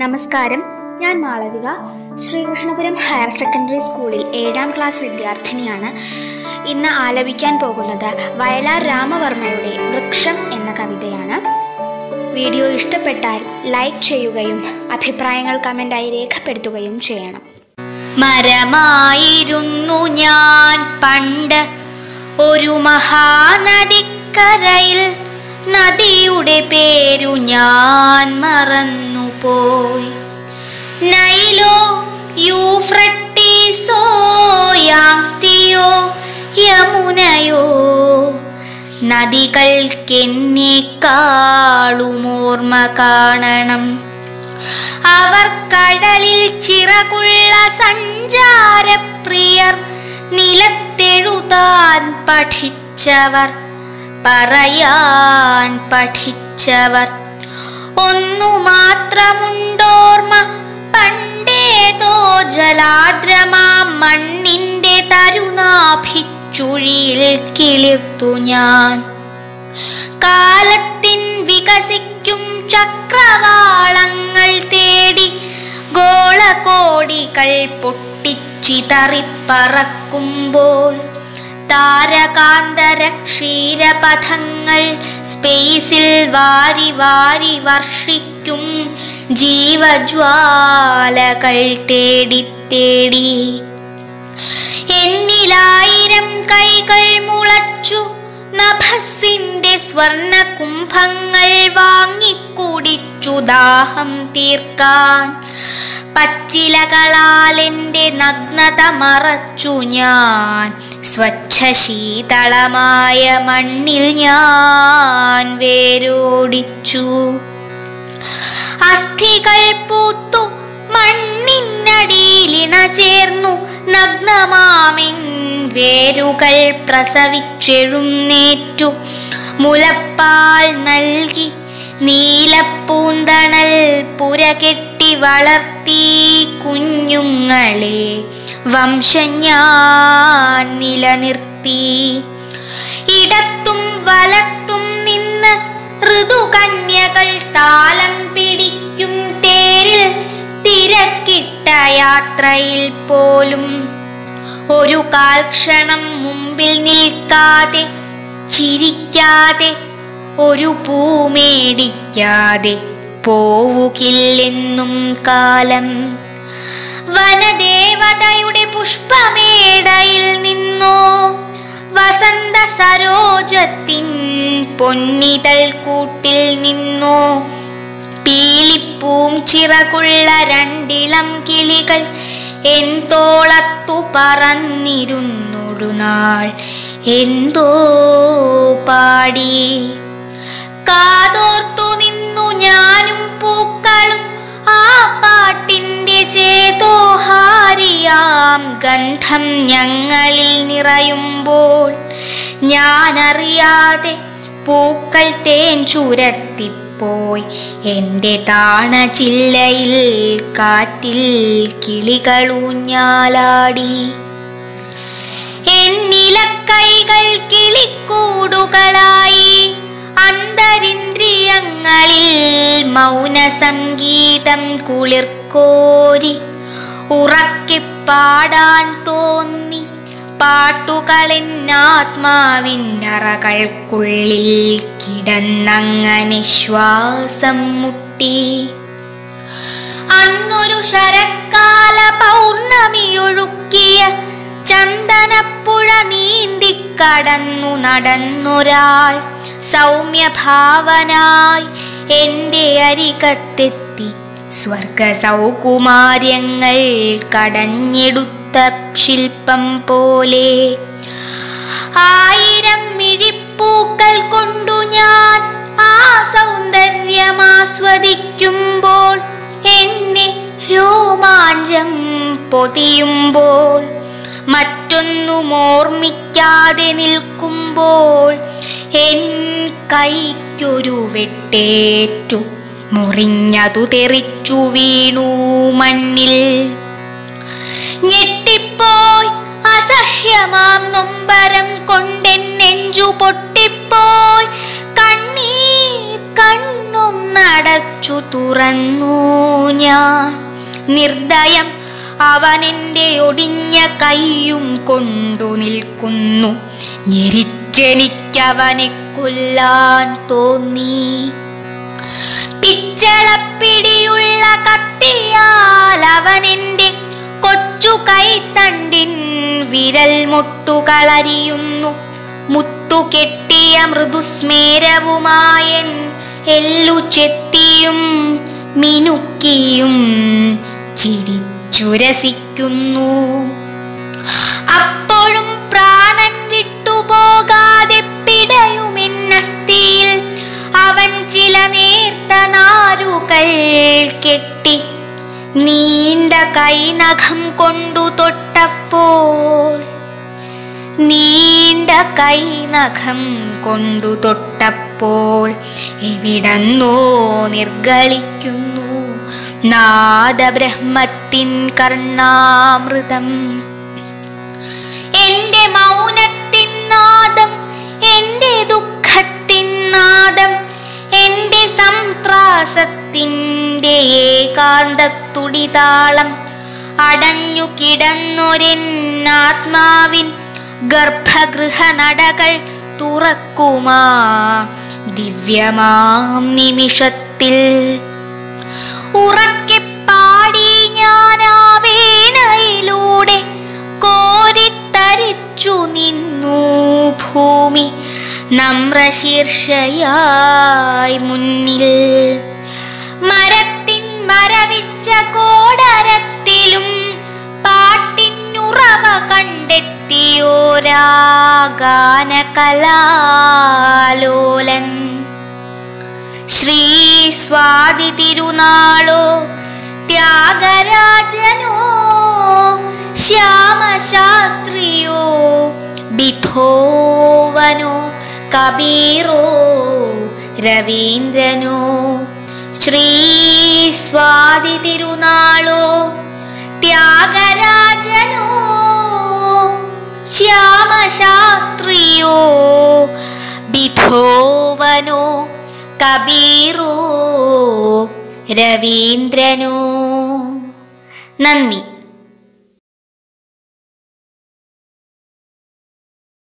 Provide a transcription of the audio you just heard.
നമസ്കാരം ഞാൻ Malavika Sreekrishnapuram higher secondary സ്കൂളിൽ ഏഴാം ക്ലാസ് വിദ്യാർത്ഥിനിയാണ് ഇന്ന് ആലപിക്കാൻ പോകുന്നത് വയലാർ രാമവർമ്മയുടെ വൃക്ഷം എന്ന കവിതയാണ് വീഡിയോ ഇഷ്ടപ്പെട്ടാൽ ലൈക്ക് ചെയ്യുകയും അഭിപ്രായങ്ങൾ കമൻ്റായി രേഖപ്പെടുത്തുകയും ചെയ്യണം മരമായിരുന്നു ഞാൻ പണ്ട് ഒരു മഹാനദിക്കരയിൽ നദിയുടെ പേരു ഞാൻ മറന്നുപോയി നൈലോ യൂഫ്രട്ടീസോ യാങ്സ്റ്റിയോ യമുനയോ നദികൾക്കെന്നെക്കാളും ഓർമ്മ കാണണം അവർ കടലിൽ ചിറകുള്ള സഞ്ചാരപ്രിയർ നിലത്തെഴുതാൻ പഠിച്ചവർ പറയാൻ പഠിച്ചവർ ഒന്നു മാത്രമുണ്ടോർമ്മ പണ്ടേതോ ജലാദ്രമാ മണ്ണിന്റെ തരുനാഭിച്ചുഴിയിൽ കിളിർത്തു ഞാൻ കാലത്തിൻ വികസിക്കും ചക്രവാളങ്ങൾ തേടി ഗോളകോടികൾ പൊട്ടിച്ചിതറിപ്പറക്കുമ്പോൾ താരകാന്തര ക്ഷീരപഥങ്ങൾ സ്പേസിൽ വാരി വാരി വർഷിക്കും ജീവജ്വാലകൾ തേടി തേടി എന്നിലായിരം കൈകൾ മുളച്ചു നഭസിന്റെ സ്വർണ കുംഭങ്ങൾ വാങ്ങിക്കുടിച്ചു ദാഹം തീർക്കാൻ പച്ചിലകളാൽ എൻ്റെ നഗ്നത മറച്ചു ഞാൻ സ്വച്ഛ ശീതളമായ മണ്ണിൽ ഞാൻ വേരോടിച്ചു അസ്ഥികൾ പൂത്തു മണ്ണിനടിയിലിണ ചേർന്നു നഗ്നമാമിൻ വേരുകൾ പ്രസവിച്ചെഴുന്നേറ്റു മുലപ്പാൽ നൽകി നീലപ്പൂന്തണൽ പുരകെട്ടി വളർത്തി കുഞ്ഞുങ്ങളെ വംശം ഞാൻ നിലനിർത്തി ഇടത്തും വലത്തും നിന്ന് ഋതുകന്യകൾ താളം പിടിക്കും തേരിൽ തിരക്കിട്ട യാത്രയിൽ പോലും ഒരു കാൽക്ഷണം മുമ്പിൽ നിൽക്കാതെ ചിരിക്കാതെ ഒരു പൂ മേടിക്കാതെ പോവുകില്ലെന്നും കാലം വനദേവതയുടെ പുഷ്പമേടയിൽ നിന്നോ വസന്ത സരോജത്തിൻ പൊന്നിതൾ കൂട്ടിൽ നിന്നോ പീലിപ്പൂം ചിറകുള്ള രണ്ടിളം കിളികൾ എൻ തോളത്തു പറന്നിരുന്നൊരു നാൾ എന്തോ പാടി കാതോർത്തു നിന്നു ഞാനും പൂക്കളും ആ പാട്ടിന്റെ ചേതോഹാരിയാം ഗന്ധം ഞങ്ങളിൽ നിറയുമ്പോൾ ഞാനറിയാതെ പൂക്കൾ തേൻ ചുരത്തിപ്പോയി എൻ്റെ താണചില്ലയിൽ കാറ്റിൽ കിളികളൂഞ്ഞാലാടി എന്നിലക്കൈകൾ കിളിക്കൂടുകളായി അന്തരിന്ദ്രിയങ്ങളിൽ മൗനസംഗീതം കുളിർക്കോരി ഉറക്കെ പാടാൻ തോന്നി പാട്ടുകളെന്നാത്മാവിന്നറകൾക്കുള്ളിൽ കിടന്നങ്ങനെ ശ്വാസം മുട്ടി അന്നൊരു ശരത്കാല പൗർണമിയൊഴുക്കിയ ചന്ദനപ്പുഴ നീന്തിക്കടന്നു നടന്നൊരാൾ സൗമ്യഭാവനായി എൻ്റെ അരികത്തെത്തി സ്വർഗ സൗകുമാര്യങ്ങൾ കടഞ്ഞെടുത്ത ശില്പം പോലെ ആയിരം മിഴിപ്പൂക്കൾ കൊണ്ടു ഞാൻ ആ സൗന്ദര്യം ആസ്വദിക്കുമ്പോൾ എന്നെ രോമാഞ്ചം പൊതിയുമ്പോൾ മറ്റൊന്നും ഓർമ്മിക്കാതെ നിൽക്കുമ്പോൾ എൻ കൈക്കൊരു വെട്ടേറ്റു മുറിഞ്ഞതു തെറിച്ചു വീണു മണ്ണിൽ ഞെട്ടിപ്പോയി അസഹ്യമാം നൊമ്പരം കൊണ്ടെൻ നെഞ്ചു പൊട്ടിപ്പോയി കണ്ണീർ കണ്ണൊന്നടച്ചു തുറന്നു ഞാൻ നിർദ്ദയം അവനെന്റെ ഒടിഞ്ഞ കൈയും കൊണ്ടു നിൽക്കുന്നു ഞെരിച്ചെനിക്കവനെ കൊല്ലാൻ തോന്നി പിച്ചളപ്പിടിയുള്ള കത്തിയാൽ അവനെന്റെ കൊച്ചു കൈത്തണ്ടിൻ വിരൽ മുട്ടുകളരിയുന്നു മുത്തു കെട്ടിയ മൃദുസ്മേരവുമായൻ എല്ലു ചെത്തിയും മിനുക്കിയും ചിരിച്ചുരസിക്കുന്നു അപ്പോഴും പ്രാണൻ വിട്ടുപോകാതെ പിടയുമെന്നസ്ഥിയിൽ അവൻ ചില നേർത്ത നാരുകൾ കെട്ടി നീണ്ട കൈനഖം കൊണ്ടു തൊട്ടപ്പോൾ നീണ്ട കൈനഖം കൊണ്ടു തൊട്ടപ്പോൾ എവിടന്നോ നിർഗളിക്കുന്നു നാദബ്രഹ്മത്തിൻ കർണാമൃതം എന്റെ മൗനത്തിൻ നാദം എന്റെ ദുഃഖത്തിൻ നാദം എന്റെ സംത്രാസത്തിൻ്റെ ഏകാന്തത്തുടിതാളം അടഞ്ഞു കിടന്നൊരെന്നാത്മാവിൻ ഗർഭഗൃഹ നടകൾ തുറക്കുമാ ദിവ്യമാം നിമിഷത്തിൽ ഉറക്കെ പാടി ഞാനാ വേണയിലൂടെ കോരിത്തരിച്ചു നിന്നു ഭൂമി നമ്രശീർഷയായി മുന്നിൽ മരത്തിൻ മരവിച്ച കോടരത്തിലും പാട്ടിനുറവ കണ്ടെത്തിയോരാഗാനകലാലോലൻ ശ്രീ സ്വാതി തിരുനാളോ ത്യാഗരാജനോ ശ്യാമശാസ്ത്രിയോ ബിഥോവനോ കബീറോ രവീന്ദ്രനോ ശ്രീ സ്വാതി തിരുനാളോ ത്യാഗരാജനോ ശ്യാമശാസ്ത്രിയോ ബിഥോവനോ കബീറോ രവീന്ദ്രനോ നന്ദി